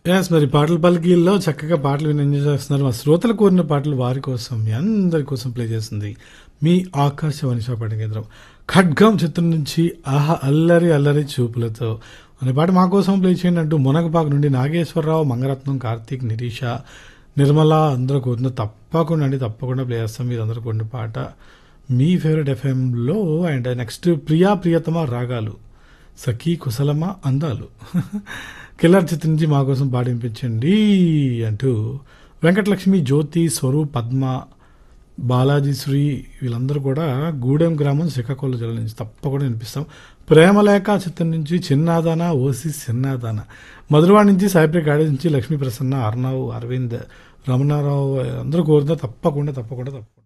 yes మరి పాటల పలికీల్లో చక్కగా పాటలు విని ఎంజాయ్ చేస్తున్నారు మా శ్రోతలు కోరిన పాటలు వారి కోసం మీ అందరి కోసం ప్లే చేస్తుంది మీ ఆకాశవాణి షాపాటి కేంద్రం ఖడ్గం చిత్రం నుంచి ఆహా అల్లరి అల్లరి చూపులతో అనే పాట మా కోసం ప్లే చేయండి అంటూ మునగపాకు నుండి నాగేశ్వరరావు మంగరత్నం కార్తీక్ నిరీష నిర్మల అందరూ కోరిన తప్పకుండా అండి తప్పకుండా ప్లే చేస్తాం మీరు అందరూ కోరిన పాట మీ ఫేవరెట్ ఎఫ్ఎంలో అండ్ నెక్స్ట్ ప్రియా ప్రియతమ రాగాలు సఖీ కుశలమా అందాలు కిల్లర్ చిత్రం నుంచి మా కోసం పాటింపించండి అంటూ వెంకటలక్ష్మి జ్యోతి స్వరూప్ పద్మ బాలాజీ శ్రీ వీళ్ళందరూ కూడా గూడెం గ్రామం శ్రీకాకుళం జిల్లా నుంచి తప్పకుండా వినిపిస్తాం ప్రేమలేఖ చిత్రం నుంచి చిన్నాదాన ఓసి చిన్నాదాన మధురవాడ నుంచి సాయిప్రియ కాడేజ్ నుంచి లక్ష్మీ ప్రసన్న అర్ణవ్ అరవింద్ రమణారావు అందరూ కోరుతా తప్పకుండా తప్పకుండా తప్పకుండా